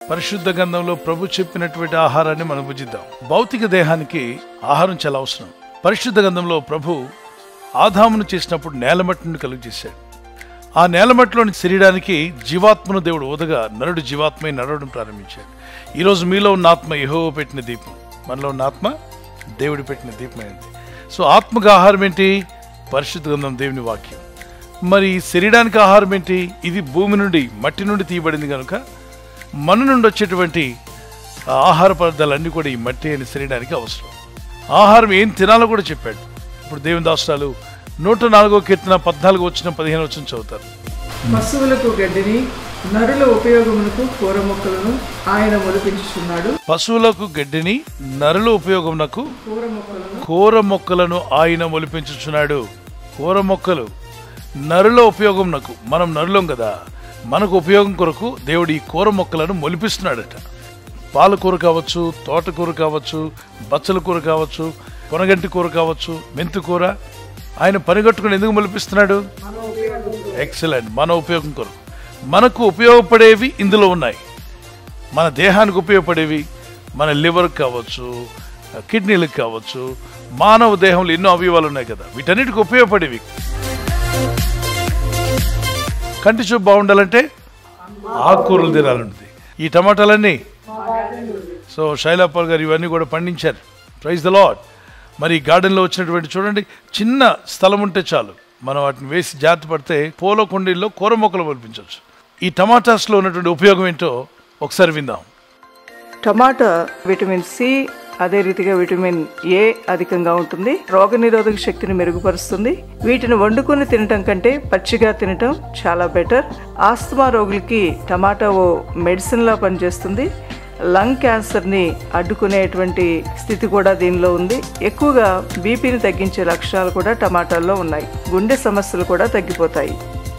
పరిశుద్ధ గంధంలో ప్రభు చెప్పినటువంటి ఆహారాన్ని మనం భుజిద్దాం భౌతిక దేహానికి ఆహారం చాలా అవసరం పరిశుద్ధ గంధంలో ప్రభు ఆదామును చేసినప్పుడు నేలమట్టి నుండి కలుగు చేశాడు ఆ నేలమట్టిలోని శరీరానికి జీవాత్మను దేవుడు ఓదగా నరుడు జీవాత్మై నడవడం ప్రారంభించాడు ఈరోజు మీలో ఉన్న ఆత్మ యహో పెట్టిన దీపం మనలో ఉన్న ఆత్మ దేవుడు పెట్టిన దీపమైంది సో ఆత్మకు ఆహారం ఏంటి పరిశుద్ధ గంధం దేవుని వాక్యం మరి శరీరానికి ఆహారం ఏంటి ఇది భూమి నుండి మట్టి నుండి తీయబడింది కనుక మన నుండి వచ్చేటువంటి ఆ ఆహార పదార్థాలన్నీ కూడా ఈ మట్టి అని శరీరానికి అవసరం ఆహారం ఏం తినాలో కూడా చెప్పాడు ఇప్పుడు దేవుని దాసరాలు నూట నాలుగో కీర్తన పద్నాలుగు వచ్చిన పదిహేను వచ్చిన చదువుతారు పశువులకు గడ్డిని నరుల ఉపయోగమునకు కూర మొక్కలను ఆయన మొలిపించుచున్నాడు పశువులకు గడ్డిని నరుల ఉపయోగమునకు కూర మొక్కలను కూర మొక్కలను ఆయన మొలిపించుచున్నాడు కూర మొక్కలు నరుల ఉపయోగంనకు మనం నరులం కదా మనకు ఉపయోగం కొరకు దేవుడు ఈ కూర మొక్కలను మొలిపిస్తున్నాడట పాలకూర కావచ్చు తోటకూర కావచ్చు బచ్చల కూర కావచ్చు కొనగంటి కూర కావచ్చు మెంతి కూర ఆయన పనిగట్టుకుని ఎందుకు మొలిపిస్తున్నాడు ఎక్సలెంట్ మన ఉపయోగం కొరకు మనకు ఉపయోగపడేవి ఇందులో ఉన్నాయి మన దేహానికి ఉపయోగపడేవి మన లివర్ కావచ్చు కిడ్నీలకు కావచ్చు మానవ దేహంలో ఎన్నో అవయవాలు ఉన్నాయి కదా వీటన్నిటికి ఉపయోగపడేవి కంటి చూపు బాగుండాలంటే ఆకుకూరలు తినాలంటుంది ఈ టమాటాలన్నీ సో శైలాపాల్ గారు ఇవన్నీ కూడా పండించారు ప్రైజ్ ద లాడ్ మరి ఈ గార్డెన్లో వచ్చినటువంటి చూడండి చిన్న స్థలం ఉంటే చాలు మనం వాటిని వేసి జాగ్రత్త పడితే పూల కుండీల్లో కూర మొక్కలు పంపించవచ్చు ఈ టమాటాస్లో ఉన్నటువంటి ఉపయోగం ఏంటో ఒకసారి విందాం టమాటా విటమిన్ సి అదే రీతిగా విటమిన్ ఏ అధికంగా ఉంటుంది రోగనిరోధక శక్తిని మెరుగుపరుస్తుంది వీటిని వండుకొని తినటం కంటే పచ్చిగా తినటం చాలా బెటర్ ఆస్తమా రోగులకి టమాటా ఓ మెడిసిన్ లా పనిచేస్తుంది లంగ్ క్యాన్సర్ ని అడ్డుకునేటువంటి స్థితి కూడా దీనిలో ఉంది ఎక్కువగా బీపీని తగ్గించే లక్షణాలు కూడా టమాటాల్లో ఉన్నాయి గుండె సమస్యలు కూడా తగ్గిపోతాయి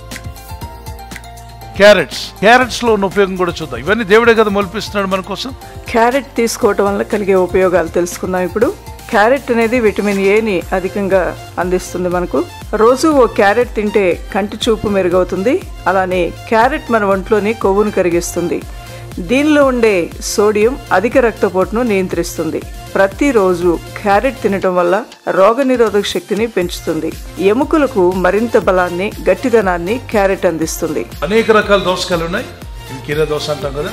క్యారెట్స్ క్యారెట్స్ లో ఉన్న ఉపయోగం కూడా చూద్దాం ఇవన్నీ దేవుడే కదా మొలిపిస్తున్నాడు మన కోసం క్యారెట్ తీసుకోవటం వల్ల కలిగే ఉపయోగాలు తెలుసుకుందాం ఇప్పుడు క్యారెట్ అనేది విటమిన్ ఏని అధికంగా అందిస్తుంది మనకు రోజు ఓ క్యారెట్ తింటే కంటి చూపు మెరుగవుతుంది అలానే క్యారెట్ మన ఒంట్లోని కొవ్వును కరిగిస్తుంది దీనిలో ఉండే సోడియం అధిక రక్తపోటును నియంత్రిస్తుంది ప్రతిరోజు క్యారెట్ తినటం వల్ల రోగనిరోధక శక్తిని పెంచుతుంది ఎముకలకు మరింత బలాన్ని గట్టిదనాన్ని క్యారెట్ అందిస్తుంది అనేక రకాల దోసకాయలు ఉన్నాయి ఇవి కీరా దోశ అంటాం కదా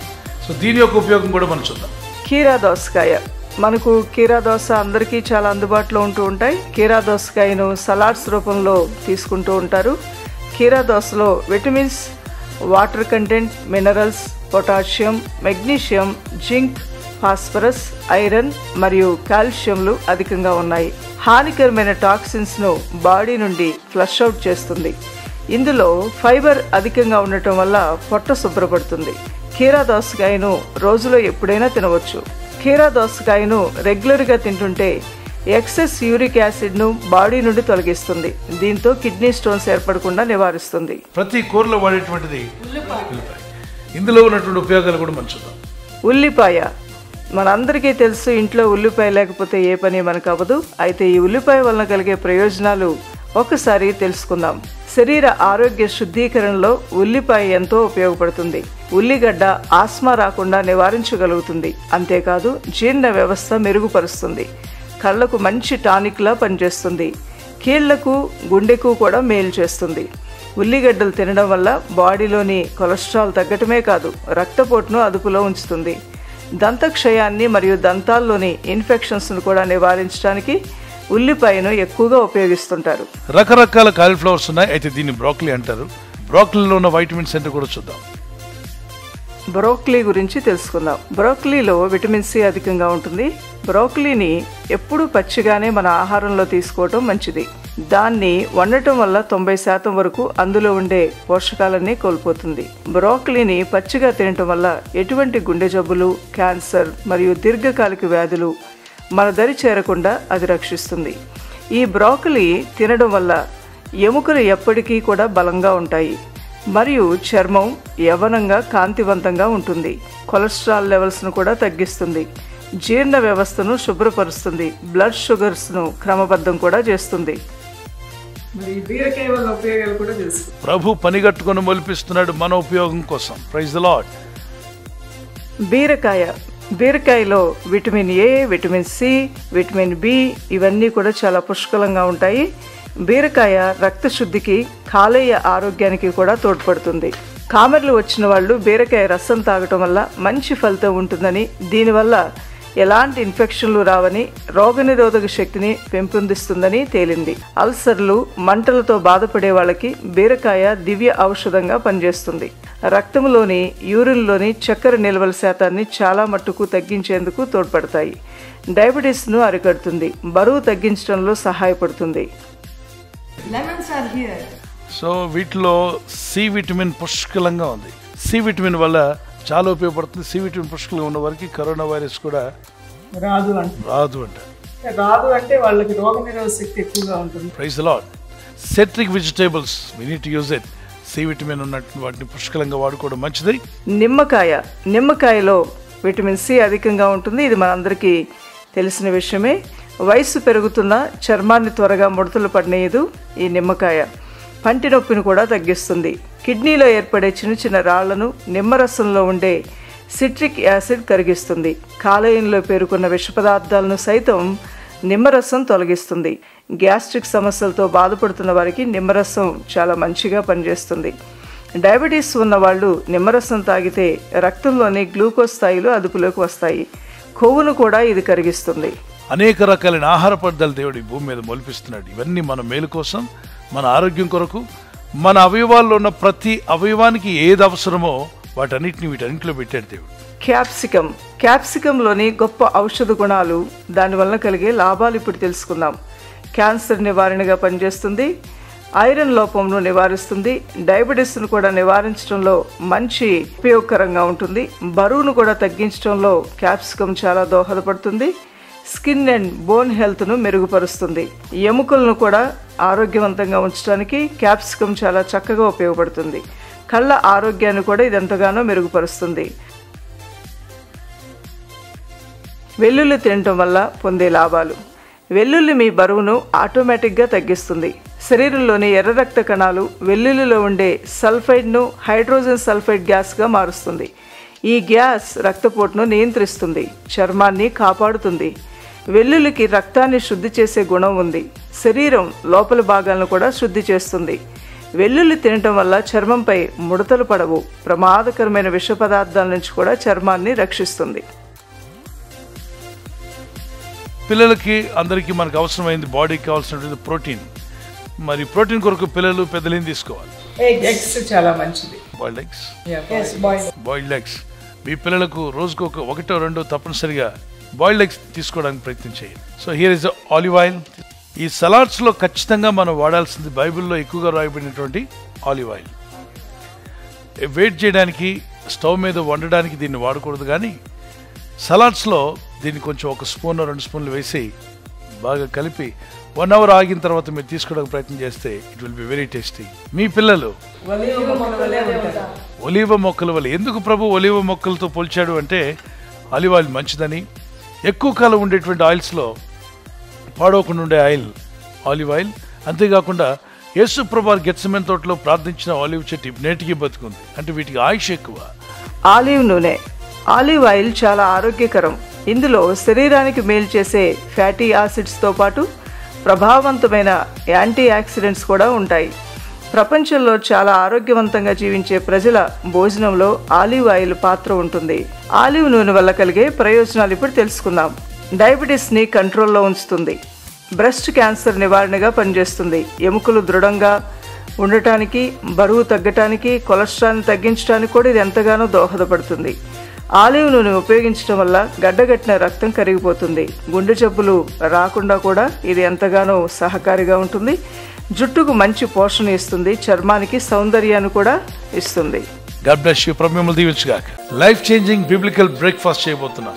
సో దీని యొక్క ఉపయోగం కూడా మనం చూద్దాం కీరా దోసకాయ మనకు కీరా దోస అందరికీ చాలా అందుబాటులో ఉంటూ ఉంటాయి కీరా దోసకాయను సలాడ్స్ రూపంలో తీసుకుంటూ ఉంటారు కీరా దోసలో vitamins water content minerals potassium magnesium zinc phosphorus iron మరియు కాల్షియంలు అధికంగా ఉన్నాయి హానికరమైన టాక్సిన్స్ ను బాడీ నుండి ఫ్లష్ అవుట్ చేస్తుంది ఇందులో ఫైబర్ అధికంగా ఉండటం వల్ల పొట్ట శుభ్రపడుతుంది కీరా దోసకాయను రోజులో ఎప్పుడైనా తినవచ్చు కీరా దోసకాయను రెగ్యులర్గా తింటుంటే ఎక్సెస్ యూరిక్ యాసిడ్ను బాడీ నుండి తొలగిస్తుంది దీంతో కిడ్నీ స్టోన్స్ ఏర్పడకుండా నివారిస్తుంది ప్రతి కూరలో వాడేటువంటిది ఉల్లిపాయ ఇందులో ఉన్నటువంటి ఉపయోగాలు కూడా మనం చూద్దాం ఉల్లిపాయ మనందరికీ తెలుసు ఇంట్లో ఉల్లిపాయ లేకపోతే ఏ పని మనకు అవ్వదు అయితే ఈ ఉల్లిపాయ వలన కలిగే ప్రయోజనాలు ఒకసారి తెలుసుకుందాం శరీర ఆరోగ్య శుద్ధీకరణలో ఉల్లిపాయ ఎంతో ఉపయోగపడుతుంది ఉల్లిగడ్డ ఆస్మా రాకుండా నివారించగలుగుతుంది అంతేకాదు జీర్ణ వ్యవస్థ మెరుగుపరుస్తుంది కళ్ళకు మంచి టానిక్లా పనిచేస్తుంది కీళ్లకు గుండెకు కూడా మేలు చేస్తుంది ఉల్లిగడ్డలు తినడం వల్ల బాడీలోని కొలెస్ట్రాల్ తగ్గటమే కాదు రక్తపోటును అదుపులో ఉంచుతుంది దంతక్షయాన్ని మరియు దంతాల్లోని ఇన్ఫెక్షన్స్ను కూడా నివారించడానికి ఉల్లిపాయను ఎక్కువగా ఉపయోగిస్తుంటారు రకరకాల కాలీఫ్లవర్స్ ఉన్నాయి అయితే దీన్ని బ్రోకలీ అంటారు బ్రోకలీలో ఉన్న వైటమిన్స్ ఏంటో కూడా చూద్దాం బ్రోకలీ గురించి తెలుసుకుందాం బ్రోకలీలో విటమిన్ సి అధికంగా ఉంటుంది బ్రోకలీని ఎప్పుడూ పచ్చిగానే మన ఆహారంలో తీసుకోవటం మంచిది దాన్ని వండటం వల్ల తొంభై శాతం వరకు అందులో ఉండే పోషకాలన్నీ కోల్పోతుంది బ్రోకలీని పచ్చిగా తినటం వల్ల ఎటువంటి గుండె జబ్బులు క్యాన్సర్ మరియు దీర్ఘకాలిక వ్యాధులు మన దరి చేరకుండా అది రక్షిస్తుంది ఈ బ్రోకలీ తినడం వల్ల ఎముకలు ఎప్పటికీ కూడా బలంగా ఉంటాయి మరియు చర్మం యవనంగా కాంతివంతంగా ఉంటుంది కొలెస్ట్రాల్ లెవెల్స్ను కూడా తగ్గిస్తుంది జీర్ణ వ్యవస్థను శుభ్రపరుస్తుంది బ్లడ్ షుగర్స్ను క్రమబద్ధం కూడా చేస్తుంది మరి బీరకాయ వల్ల ఉపయోగాలు కూడా తెలుసు ప్రభు పనిగట్టుకొని మొలిపిస్తున్నాడు మన ఉపయోగం కోసం ప్రైజ్ ద లాడ్ బీరకాయ బీరకాయలో vitamin A vitamin C vitamin B ఇవన్నీ కూడా చాలా పుష్కలంగా ఉంటాయి బీరకాయ రక్త శుద్ధికి కాలేయ ఆరోగ్యానికి కూడా తోడ్పడుతుంది కామెర్లు వచ్చిన వాళ్ళు బీరకాయ రసం తాగటం వల్ల మంచి ఫలితం ఉంటుందని దీనివల్ల ఎలాంటి ఇన్ఫెక్షన్లు రావని రోగనిరోధక శక్తిని పెంపొందిస్తుందని తేలింది అల్సర్లు మంటలతో బాధపడే వాళ్ళకి బీరకాయ దివ్య ఔషధంగా పనిచేస్తుంది రక్తంలోని యూరిన్లోని చక్కెర నిల్వల శాతాన్ని చాలా మట్టుకు తగ్గించేందుకు తోడ్పడతాయి డయాబెటీస్ను అరికడుతుంది బరువు తగ్గించడంలో సహాయపడుతుంది Lemons are here. సో వీటిలో సి విటమిన్ పుష్కలంగా ఉంది సి విటమిన్ వల్ల చాలా ఉపయోగపడుతుంది సి విటమిన్ పుష్కలంగా ఉన్న వారికి కరోనా వైరస్ కూడా రాదు అంటే రాదు అంట రాదు అంటే వాళ్ళకి రోగనిరోధక శక్తి ఎక్కువగా ఉంటుంది praise Lord citric vegetables we need use it C vitamin ఉన్నట్టు వాటిని పుష్కలంగా వాడుకోవడం మంచిది నిమ్మకాయ నిమ్మకాయలో విటమిన్ సి అధికంగా ఉంటుంది ఇది మనందరికీ తెలిసిన విషయమే వయసు పెరుగుతున్న చర్మాన్ని త్వరగా ముడతలు పడినేయదు ఈ నిమ్మకాయ పంటి నొప్పిని కూడా తగ్గిస్తుంది కిడ్నీలో ఏర్పడే చిన్న చిన్న రాళ్లను నిమ్మరసంలో ఉండే సిట్రిక్ యాసిడ్ కరిగిస్తుంది కాలేయంలో పేరుకున్న విష పదార్థాలను సైతం నిమ్మరసం తొలగిస్తుంది గ్యాస్ట్రిక్ సమస్యలతో బాధపడుతున్న వారికి నిమ్మరసం చాలా మంచిగా పనిచేస్తుంది డయాబెటీస్ ఉన్న వాళ్ళు నిమ్మరసం తాగితే రక్తంలోని గ్లూకోజ్ స్థాయిలు అదుపులోకి వస్తాయి కొవ్వును కూడా ఇది కరిగిస్తుంది అనేక రకాలైన ఆహార పదార్థాలు దేవుడు ఈ భూమి మీద మొలిపిస్తున్నాడు ఇవన్నీ మన మేలు కోసం మన ఆరోగ్యం కొరకు మన అవయవాల్లో ఉన్న ప్రతి అవయవానికి ఏది అవసరమో వాటన్నిటిని వీటన్నిటిలో పెట్టాడు దేవుడు క్యాప్సికమ్ క్యాప్సికంలోని గొప్ప ఔషధ గుణాలు దానివల్ల కలిగే లాభాలు ఇప్పుడు తెలుసుకుందాం క్యాన్సర్ నివారణగా పనిచేస్తుంది ఐరన్ లోపంను నివారిస్తుంది డయాబెటీస్ను కూడా నివారించడంలో మంచి ఉపయోగకరంగా ఉంటుంది బరువును కూడా తగ్గించడంలో క్యాప్సికం చాలా దోహదపడుతుంది స్కిన్ అండ్ బోన్ హెల్త్ను మెరుగుపరుస్తుంది ఎముకలను కూడా ఆరోగ్యవంతంగా ఉంచడానికి క్యాప్సికం చాలా చక్కగా ఉపయోగపడుతుంది కళ్ళ ఆరోగ్యాన్ని కూడా ఇది ఎంతగానో మెరుగుపరుస్తుంది వెల్లుల్లి తినటం వల్ల పొందే లాభాలు వెల్లుల్లి మీ బరువును ఆటోమేటిక్గా తగ్గిస్తుంది శరీరంలోని ఎర్ర రక్త కణాలు వెల్లుల్లిలో ఉండే సల్ఫైడ్ను హైడ్రోజన్ సల్ఫైడ్ గ్యాస్గా మారుస్తుంది ఈ గ్యాస్ రక్తపోటును నియంత్రిస్తుంది చర్మాన్ని కాపాడుతుంది వెల్లుల్లికి రక్తాన్ని శుద్ధి చేసే గుణం ఉంది శరీరం లోపల భాగాలను కూడా శుద్ధి చేస్తుంది వెల్లుల్లి తినటం వల్ల చర్మంపై ముడతలు పడవు ప్రమాదకరమైన విష పదార్థాల నుంచి కూడా చర్మాన్ని రక్షిస్తుంది పిల్లలకి అందరికీ మనకు అవసరమైంది బాడీకి కావాల్సినటువంటి ప్రోటీన్ మరి ప్రోటీన్ కొరకు పిల్లలు పెద్దలేం తీసుకోవాలి ఎగ్స్ చాలా మంచిది boiled eggs Yes, boys. Boiled eggs మీ పిల్లలకు రోజుకు ఒక ఒకటో రెండో తప్పనిసరిగా బాయిల్డ్ ఎగ్స్ తీసుకోవడానికి ప్రయత్నం చేయండి so here is olive oil ఈ సలాడ్స్లో ఖచ్చితంగా మనం వాడాల్సింది బైబిల్లో ఎక్కువగా రాయబడినటువంటి ఆలివ్ ఆయిల్ వెయిట్ చేయడానికి స్టవ్ మీద వండడానికి దీన్ని వాడకూడదు కానీ సలాడ్స్లో దీన్ని కొంచెం ఒక స్పూన్ రెండు స్పూన్లు వేసి బాగా కలిపి వన్ అవర్ ఆగిన తర్వాత మీరు తీసుకోవడానికి ప్రయత్నం చేస్తే it will be very tasty మీ పిల్లలు ఒలీవ మొక్కల వల్ల ఎందుకు ప్రభు ఒలీవ మొక్కలతో పోల్చాడు అంటే ఆలివ్ ఆయిల్ మంచిదని ఎక్కువ కాలం ఉండేటువంటి ఆయిల్స్లో పాడవకుండా ఉండే ఆయిల్ ఆలివ్ ఆయిల్ అంతేకాకుండా యేసు ప్రభు గెట్సమెన్ తోటలో ప్రార్థించిన ఆలివ్ చెట్టు నేటికి బతుకుంది అంటే వీటికి ఆయుష్ ఎక్కువ ఆలివ్ నూనె ఆలివ్ ఆయిల్ చాలా ఆరోగ్యకరం ఇందులో శరీరానికి మేలు చేసే ఫ్యాటీ యాసిడ్స్తో పాటు ప్రభావవంతమైన యాంటీ ఆక్సిడెంట్స్ కూడా ఉంటాయి ప్రపంచంలో చాలా ఆరోగ్యవంతంగా జీవించే ప్రజల భోజనంలో ఆలివ్ ఆయిల్ పాత్ర ఉంటుంది ఆలివ్ నూనె వల్ల కలిగే ప్రయోజనాలు ఇప్పుడు తెలుసుకుందాం డయాబెటీస్ని కంట్రోల్లో ఉంచుతుంది బ్రెస్ట్ క్యాన్సర్ నివారణగా పనిచేస్తుంది ఎముకలు దృఢంగా ఉండటానికి బరువు తగ్గటానికి కొలెస్ట్రాల్ని తగ్గించడానికి కూడా ఇది ఎంతగానో దోహదపడుతుంది ఆలివ్ నూనె ఉపయోగించడం వల్ల గడ్డగట్టిన రక్తం కరిగిపోతుంది గుండె జబ్బులు రాకుండా కూడా ఇది ఎంతగానో సహకారిగా ఉంటుంది జుట్టుకు మంచి పోషణ ఇస్తుంది చర్మానికి సౌందర్యాన్ని కూడా ఇస్తుంది గాడ్ బ్లెస్ యూ ప్రభు మిమ్మల్ని దీవించుగాక లైఫ్ చేంజింగ్ బిబ్లికల్ బ్రేక్ఫాస్ట్ చేయబోతున్నాం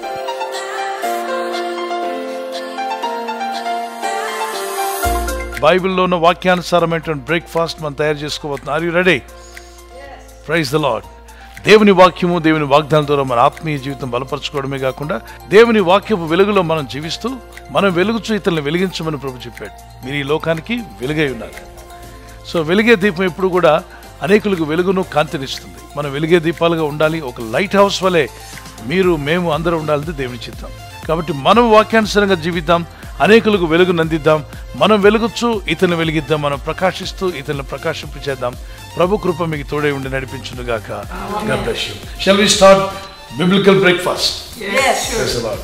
బైబిల్లో ఉన్న వాక్యానుసారమైనటువంటి బ్రేక్ఫాస్ట్ మనం తయారు చేసుకోబోతున్నాం are you ready praise the Lord దేవుని వాక్యము దేవుని వాగ్దానం ద్వారా మన ఆత్మీయ జీవితం బలపరచుకోవడమే కాకుండా దేవుని వాక్యపు వెలుగులో మనం జీవిస్తూ మనం వెలుగుచూ ఇతరులను వెలిగించమని ప్రభు చెప్పాడు మీరు ఈ లోకానికి వెలుగై ఉన్నారు సో వెలిగే దీపం ఎప్పుడు కూడా అనేకులకు వెలుగును కాంతినిస్తుంది మనం వెలిగే దీపాలుగా ఉండాలి ఒక లైట్ హౌస్ వలె మీరు మేము అందరూ ఉండాలని దేవుని చిత్తం కాబట్టి మనం వాక్యానుసారంగా జీవిద్దాం అనేకులకు వెలుగు నందిద్దాం మనం వెలుగుచ్చు ఇతను వెలిగిద్దాం మనం ప్రకాశిస్తూ ఇతరులను ప్రకాశింపచేద్దాం ప్రభు కృప మీకు తోడే ఉండి నడిపించును గాక God bless you. Shall we start biblical breakfast? Yes, sure. Praise the Lord.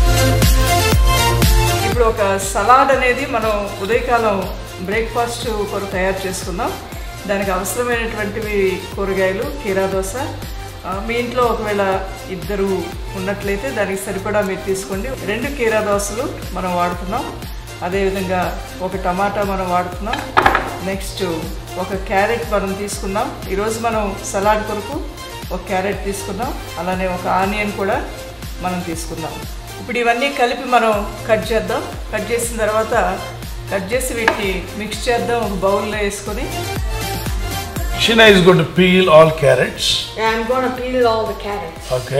ఇప్పుడు ఒక సలాడ్ అనేది మనం ఉదయకాలం బ్రేక్ఫాస్ట్ కొరకు తయారు చేసుకుందాం దానికి అవసరమైనటువంటివి కూరగాయలు కీరా దోశ ఆ, మీ ఇంట్లో ఒకవేళ ఇద్దరు ఉన్నట్లయితే దానికి సరిపడా మీరు తీసుకోండి రెండు కీరా దోశలు మనం వాడుతున్నాం అదేవిధంగా ఒక టమాటా మనం వాడుతున్నాం నెక్స్ట్ ఒక క్యారెట్ మనం తీసుకున్నాం ఈరోజు మనం సలాడ్ కొరకు ఒక క్యారెట్ తీసుకున్నాం అలానే ఒక ఆనియన్ కూడా మనం తీసుకుందాం ఇప్పుడు ఇవన్నీ కలిపి మనం కట్ చేద్దాం కట్ చేసిన తర్వాత కట్ చేసి వీటిని మిక్స్ చేద్దాం ఒక బౌల్లో వేసుకొని Shina is going to peel all carrots. Yeah, I'm gonna peel all the carrots. Okay.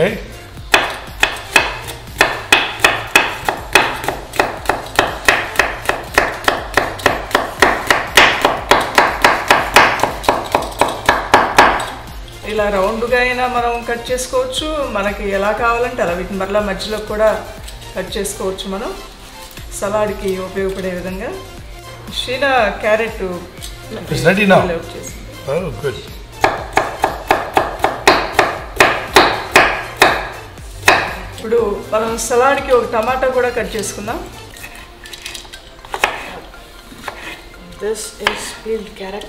ఇలా రౌండ్గా అయినా మనం కట్ చేసుకోవచ్చు మనకి ఎలా కావాలంటే అలా వీటిని మరలా మధ్యలో కూడా కట్ చేసుకోవచ్చు మనం సలాడ్కి ఉపయోగపడే విధంగా షీనా క్యారెట్ It's ready now. చేసింది Oh, good. ఇప్పుడు మనం సలాడ్కి ఒక టమాటా కూడా కట్ చేసుకుందాం This is peeled carrot.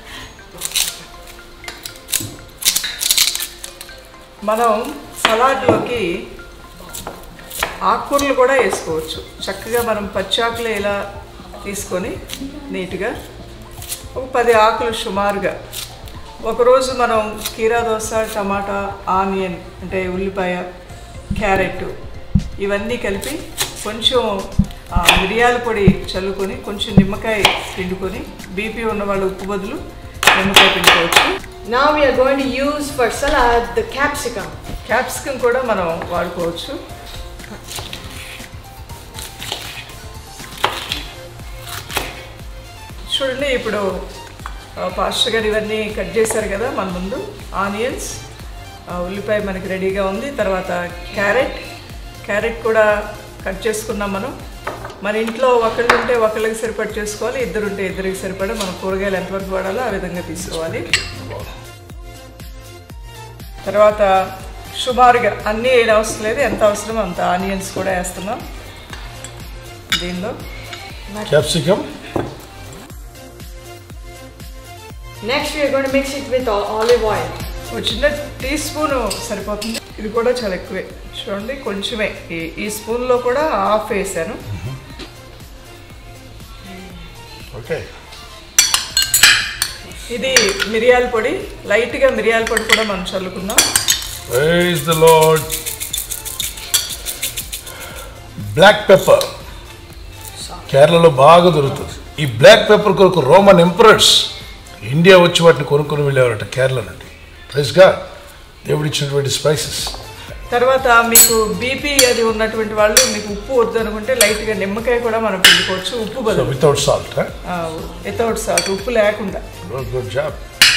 మనం సలాడ్లోకి ఆకుకూరలు కూడా వేసుకోవచ్చు చక్కగా మనం పచ్చి ఆకులు ఇలా తీసుకొని నీట్గా ఒక పది ఆకులు సుమారుగా ఒకరోజు మనం కీరా దోస టమాటా ఆనియన్ అంటే ఉల్లిపాయ క్యారెట్ ఇవన్నీ కలిపి కొంచెం ఆ, మిరియాల పొడి చల్లుకొని కొంచెం నిమ్మకాయ పిండుకొని బీపీ ఉన్న వాళ్ళు ఉప్పు బదులు నిమ్మకాయ పిండుకోవచ్చు Now we are going to use for salad the capsicum. Capsicum కూడా మనం వాడుకోవచ్చు చూడండి ఇప్పుడు ఆ, పాస్టర్ గారు ఇవన్నీ కట్ చేశారు కదా మన ముందు ఆనియన్స్ ఆ, ఉల్లిపాయ మనకి రెడీగా ఉంది తర్వాత క్యారెట్ క్యారెట్ కూడా కట్ చేసుకున్నాం మనం మన ఇంట్లో ఒకళ్ళు ఉంటే ఒకళ్ళకి సరిపడ చేసుకోవాలి ఇద్దరు ఉంటే ఇద్దరికి సరిపడ మనం కూరగాయలు ఎంతవరకు వాడాలో ఆ విధంగా తీసుకోవాలి తర్వాత సుమారుగా అన్నీ ఏం అవసరం లేదు ఎంత అవసరమో అంత ఆనియన్స్ కూడా వేస్తున్నాం దీనిలో Capsicum. Next we are going to mix it with o- olive oil. ఒక చిన్న టీ స్పూన్ సరిపోతుంది ఇది కూడా చాలా ఎక్కువే చూడండి కొంచెమే ఈ ఈ స్పూన్లో కూడా హాఫ్ వేసాను Okay. ఇది మిరియాల పొడి లైట్గా మిరియాల పొడి కూడా మనం చల్లుకుందాం Praise the Lord. Black pepper కేరళలో బాగా దొరుకుతుంది ఈ బ్లాక్ పెప్పర్ కొరకు రోమన్ ఎంపరర్స్ ఇండియా వచ్చి వాటిని కొనుక్కొని వెళ్ళేవారట కేరళ నుండి ప్రైజ్ గా దేవుడు ఇచ్చినటువంటి స్పైసెస్ తర్వాత మీకు బీపీ అది ఉన్నటువంటి వాళ్ళు మీకు ఉప్పు వద్దు అనుకుంటే లైట్గా నిమ్మకాయ కూడా మనం పిండుకోవచ్చు ఉప్పు సో బదులు వితౌట్ సాల్ట్ వితౌట్ సాల్ట్ ఉప్పు లేకుండా గుడ్ జాబ్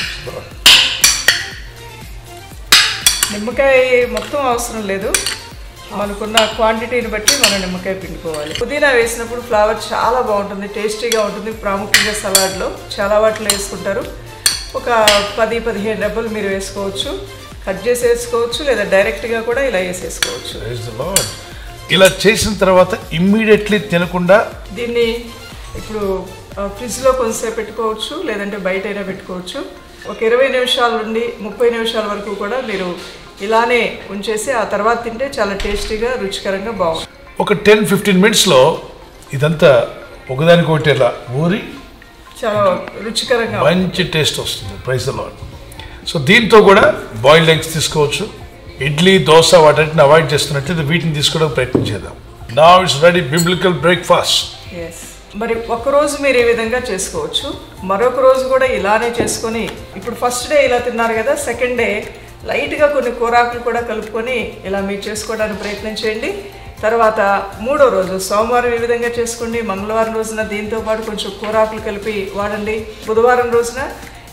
నిమ్మకాయ మొత్తం అవసరం లేదు మనకున్న క్వాంటిటీని బట్టి మనం నిమ్మకాయ పిండుకోవాలి పుదీనా వేసినప్పుడు ఫ్లేవర్ చాలా బాగుంటుంది టేస్టీగా ఉంటుంది ప్రాముఖ్యంగా సలాడ్లో చాలా వాటిలో వేసుకుంటారు ఒక పది పదిహేను డబ్బులు మీరు వేసుకోవచ్చు కట్ చేసి వేసుకోవచ్చు లేదా డైరెక్ట్గా కూడా ఇలా వేసేసుకోవచ్చు ప్రైజ్ ద లార్డ్ ఇలా చేసిన తర్వాత ఇమ్మీడియట్లీ తినకుండా దీన్ని ఇప్పుడు ఆ, ఫ్రిడ్జ్లో కొంతసేపు పెట్టుకోవచ్చు లేదంటే బయట అయినా పెట్టుకోవచ్చు ఒక ఇరవై నిమిషాల నుండి ముప్పై నిమిషాల వరకు కూడా మీరు ఇలానే ఉంచేసి ఆ తర్వాత తింటే చాలా టేస్టీగా రుచికరంగా బాగుంటుంది ఒక టెన్ ఫిఫ్టీన్ మినిట్స్లో ఇదంతా ఒకదానికొకటి ఇలా ఊరి చాలా రుచికరంగా మంచి టేస్ట్ వస్తుంది ప్రైస్ లాడ్ సో దీంతో కూడా బాయిల్డ్ ఎగ్స్ తీసుకోవచ్చు ఇడ్లీ దోశ వాటిని అవాయిడ్ చేస్తున్నట్టు వీటిని తీసుకోవడానికి ప్రయత్నం చేద్దాం నా it's ready biblical breakfast yes మరి ఒక రోజు మీరు ఈ విధంగా చేసుకోవచ్చు మరొక రోజు కూడా ఇలానే చేసుకొని ఇప్పుడు ఫస్ట్ డే ఇలా తిన్నారు కదా సెకండ్ డే లైట్గా కొన్ని కూరాకులు కూడా కలుపుకొని ఇలా మీరు చేసుకోవడానికి ప్రయత్నం చేయండి తర్వాత మూడో రోజు సోమవారం ఈ విధంగా చేసుకోండి మంగళవారం రోజున దీంతో పాటు కొంచెం కూరాకులు కలిపి వాడండి బుధవారం రోజున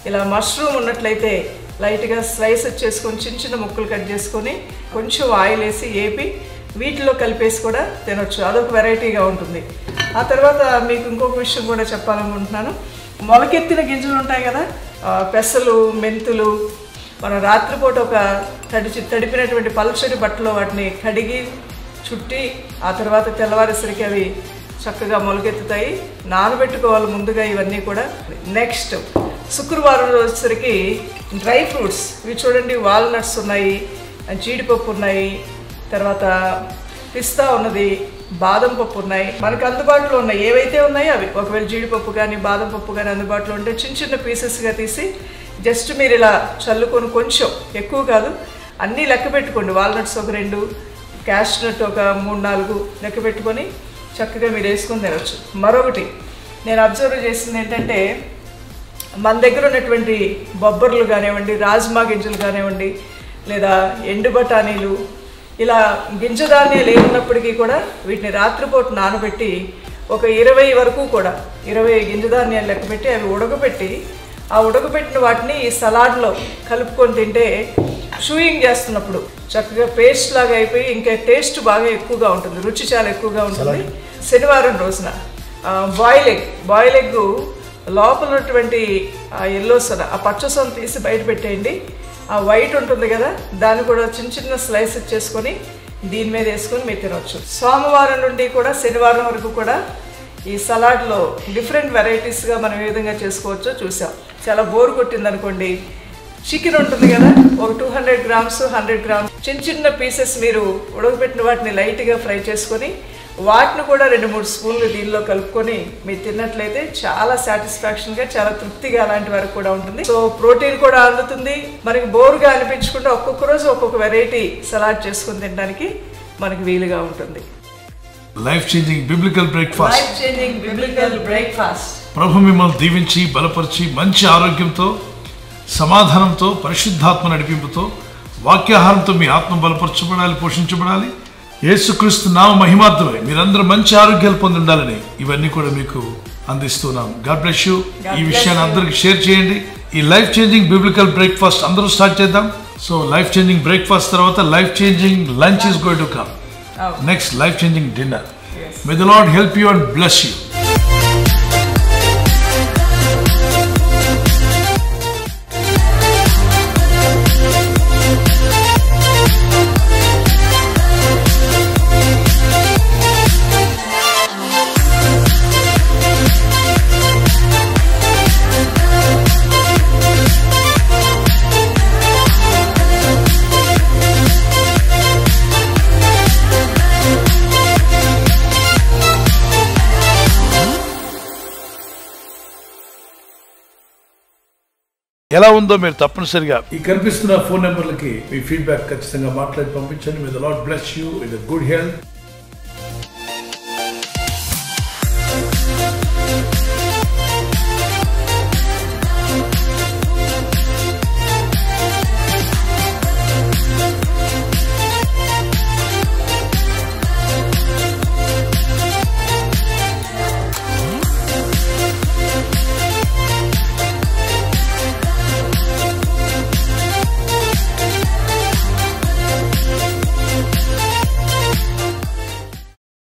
ఇలా మష్రూమ్ ఉన్నట్లయితే లైట్గా స్లైస్ చేసుకొని చిన్న చిన్న ముక్కలు కట్ చేసుకొని కొంచెం ఆయిల్ వేసి ఏపి వీటిలో కలిపేసి కూడా తినొచ్చు అదొక వెరైటీగా ఉంటుంది ఆ తర్వాత మీకు ఇంకొక విషయం కూడా చెప్పాలనుకుంటున్నాను మొలకెత్తిన గింజలు ఉంటాయి కదా ఆ, పెసలు మెంతులు మనం రాత్రిపూట ఒక తడిచి తడిపినటువంటి పలుచటి బట్టలో వాటిని కడిగి చుట్టి ఆ తర్వాత తెల్లవారేసరికి అవి చక్కగా మొలకెత్తుతాయి నానబెట్టుకోవాలి ముందుగా ఇవన్నీ కూడా నెక్స్ట్ శుక్రవారం వచ్చేసరికి డ్రై ఫ్రూట్స్ ఇవి చూడండి వాల్నట్స్ ఉన్నాయి జీడిపప్పు ఉన్నాయి తర్వాత పిస్తా ఉన్నది బాదం పప్పు ఉన్నాయి మనకు అందుబాటులో ఉన్నాయి ఏవైతే ఉన్నాయో అవి ఒకవేళ జీడిపప్పు కానీ బాదం పప్పు కానీ అందుబాటులో ఉంటే చిన్న చిన్న పీసెస్గా తీసి జస్ట్ మీరు ఇలా చల్లుకొని కొంచెం ఎక్కువ కాదు అన్నీ లెక్క పెట్టుకోండి వాల్నట్స్ ఒక రెండు క్యాష్నట్ ఒక మూడు నాలుగు లెక్క పెట్టుకొని చక్కగా మీరు వేసుకొని తినవచ్చు మరొకటి నేను అబ్జర్వ్ చేసింది ఏంటంటే మన దగ్గర ఉన్నటువంటి బొబ్బర్లు కానివ్వండి రాజ్మా గింజలు కానివ్వండి లేదా ఎండు బఠానీలు ఇలా గింజ ధాన్యాలు ఏమున్నప్పటికీ కూడా వీటిని రాత్రిపూట నానబెట్టి ఒక ఇరవై వరకు కూడా ఇరవై గింజ ధాన్యాలు లెక్కపెట్టి అవి ఉడకబెట్టి ఆ ఉడకబెట్టిన వాటిని ఈ సలాడ్లో కలుపుకొని తింటే షూయింగ్ చేస్తున్నప్పుడు చక్కగా పేస్ట్ లాగా అయిపోయి ఇంకా టేస్ట్ బాగా ఎక్కువగా ఉంటుంది రుచి చాలా ఎక్కువగా ఉంటుంది శనివారం రోజున బాయిల్ ఎగ్ బాయిల్ ఎగ్ లోపల ఉన్నటువంటి ఆ ఎల్లో సొన ఆ పచ్చ సొన తీసి బయట పెట్టేయండి ఆ వైట్ ఉంటుంది కదా దాన్ని కూడా చిన్న చిన్న స్లైస్ చేసుకొని దీని మీద వేసుకొని మీరు తినవచ్చు సోమవారం నుండి కూడా శనివారం వరకు కూడా ఈ సలాడ్లో డిఫరెంట్ వెరైటీస్గా మనం ఏ విధంగా చేసుకోవచ్చో చూసాం చాలా బోర్ కొట్టింది అనుకోండి చికెన్ ఉంటుంది కదా ఒక two hundred grams hundred grams చిన్న చిన్న పీసెస్ మీరు ఉడకబెట్టిన వాటిని లైట్గా ఫ్రై చేసుకొని వాటిని కూడా రెండు మూడు స్పూన్లు దీనిలో కలుపుకొని మీరు తిన్నట్లయితే చాలా సాటిస్ఫాక్షన్గా చాలా తృప్తిగా అలాంటి వరకు కూడా ఉంటుంది సో ప్రోటీన్ కూడా అందుతుంది మనకి బోరుగా అనిపించకుండా ఒక్కొక్క రోజు ఒక్కొక్క వెరైటీ సలాడ్ చేసుకొని తినడానికి మనకి వీలుగా ఉంటుంది life changing biblical breakfast life changing biblical breakfast ప్రభు మిమ్మల్ని దీవించి బలపరిచి మంచి ఆరోగ్యంతో సమాధానంతో పరిశుద్ధాత్మ నడిపింపుతో వాక్యాహారంతో మీ ఆత్మ బలపరచబడాలి పోషించబడాలి యేసుక్రీస్తు నామ మహిమార్థమే మీరందరూ మంచి ఆరోగ్యాలు పొంది ఉండాలని ఇవన్నీ కూడా మీకు అందిస్తున్నాం గాడ్ బ్లెస్ యూ ఈ విషయాన్ని అందరికి షేర్ చేయండి ఈ లైఫ్ చేంజింగ్ బిబ్లికల్ బ్రేక్ఫాస్ట్ అందరూ స్టార్ట్ చేద్దాం సో లైఫ్ చేంజింగ్ బ్రేక్ఫాస్ట్ తర్వాత life changing lunch is going to come next life changing dinner may the Lord help you and bless you ఎలా ఉందో మీరు తప్పనిసరిగా ఈ కనిపిస్తున్న ఫోన్ నెంబర్లకి మీ ఫీడ్బ్యాక్ ఖచ్చితంగా మాట్లాడి పంపించండి with lot bless you with good health